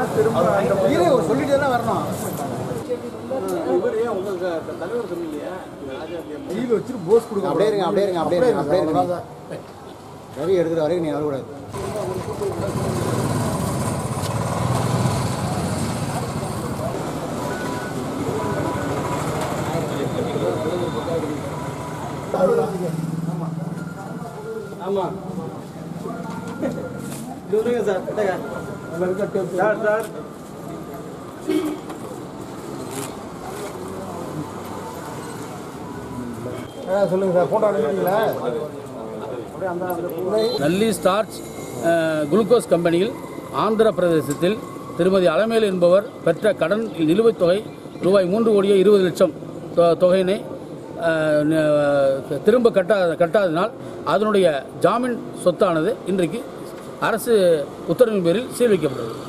திரும்ப அந்த இரு, ஒரு சொல்லிட்டே தான் வரணும் இவரு உங்க தலைவர் சொன்னீங்க ராஜாத்திய கையில் வச்சுட்டு போஸ் கொடுக்க அப்படியே இருங்க அப்படியே இருங்க அப்படியே இருங்க அப்படியே இருங்க ரவி எடுக்கிற வரைக்கும் நீ வரக்கூடாது ஆமா இது விடுங்க சார் கிட்டக்க சார் சார் சொல்லுங்க சார் போட்டோ அனுப்பிங்களா நல்லி ஸ்டார்ச் அஹ், குளுக்கோஸ் கம்பெனியில் ஆந்திர பிரதேசத்தில் திருமதி அலமேலு என்பவர் பெற்ற கடன் நிலுவைத் தொகை ரூபாய் மூன்று கோடியே இருபது லட்சம் தொ- தொகையினை அஹ், ந- திரும்ப கட்டா கட்டாததினால் அதனுடைய ஜாமீன் சொத்தானது இன்றைக்கு அரசு உத்தரவின் பேரில் சீல் வைக்கப்பட்டது